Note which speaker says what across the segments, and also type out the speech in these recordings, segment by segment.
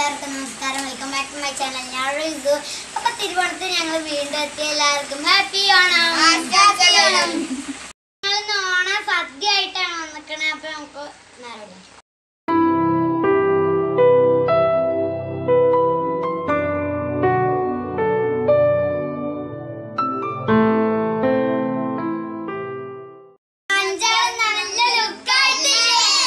Speaker 1: എല്ലാവർക്കും നമസ്കാരം welcome back to my channel ഞാൻ ഇതു അപ്പൊ തിരുവോണത്തിന് ഞങ്ങൾ വീണ്ടും എത്തി എല്ലാവർക്കും ഹാപ്പി ഓണം ഞങ്ങൾ ഇന്ന് ഓണം സദ്യ ആയിട്ടാണ് വന്നിക്കണേ അപ്പൊ നമുക്ക് നേരെ വിടാം. അഞ്ചാൾ നല്ല ലുക്കായിട്ടില്ലേ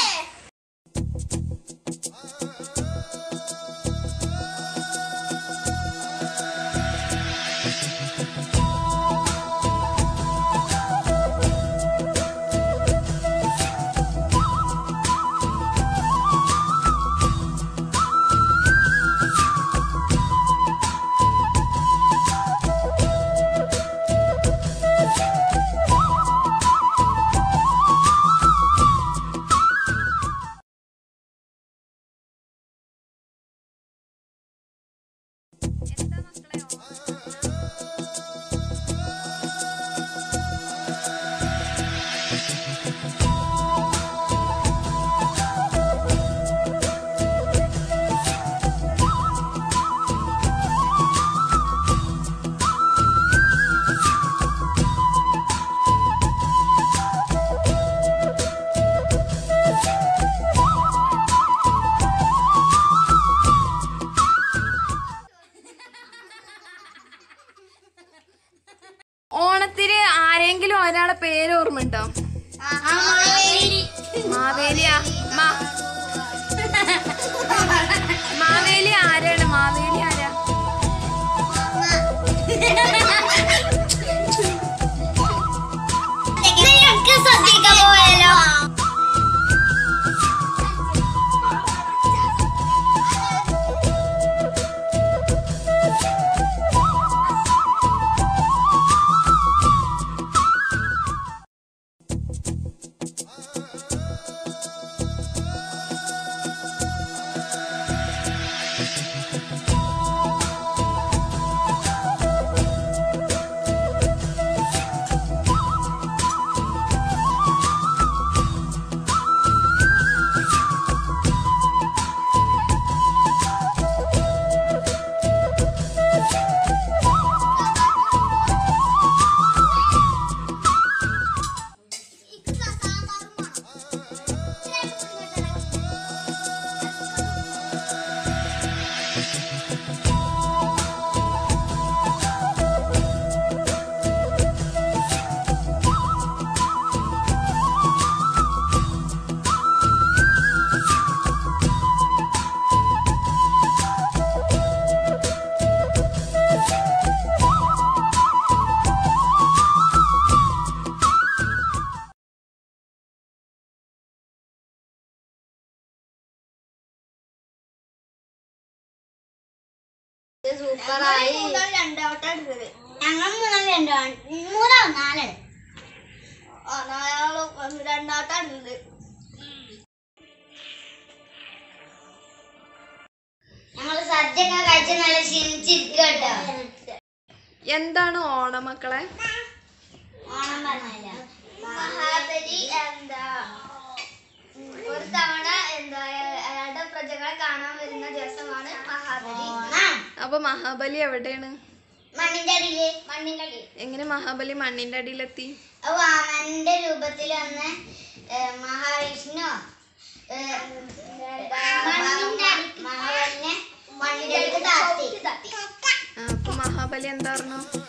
Speaker 2: ഓണത്തിന് ആരെങ്കിലും ഒരാളെ പേര് ഓർമ്മയുണ്ടോ മാവേലിയാ മാ മാവേലി ആരാണ് മാവേലി ആരാ
Speaker 1: ഞങ്ങൾക്ക് ശ്രദ്ധിക്കാൻ പോയാലോ സൂപ്പറായി ഞങ്ങൾ മൂന്നാം രണ്ടാണ് മൂന്നാവും നാലാണ് രണ്ടാട്ടാണ് ഞങ്ങൾ സദ്യ ഒക്കെ കഴിച്ച് നല്ല ക്ഷീണിച്ചിരിക്കുക കേട്ടോ
Speaker 2: എന്താണ് ഓണം മക്കളെ
Speaker 1: ഓണം പറഞ്ഞില്ല മഹാബലി എന്താ ഒരു തവണ എന്താ അയാളുടെ പ്രജകളെ കാണാൻ വരുന്ന ദിവസമാണ് മഹാബലി
Speaker 2: അപ്പൊ മഹാബലി എവിടെയാണ്
Speaker 1: മണ്ണിന്റെ അടിയില് മണ്ണിന്റെ അടിയിൽ
Speaker 2: എങ്ങനെ മഹാബലി മണ്ണിന്റെ അടിയിലെത്തി
Speaker 1: അപ്പൊ വാമന്റെ രൂപത്തിൽ വന്ന് ഏഹ്, മഹാവിഷ്ണു ഏഹ്, മണ്ണിന്റെ മഹാബലിനെ മണ്ണിന്റെ അടുത്ത് താത്തി
Speaker 2: ആ, അപ്പൊ മഹാബലി എന്താ പറഞ്ഞു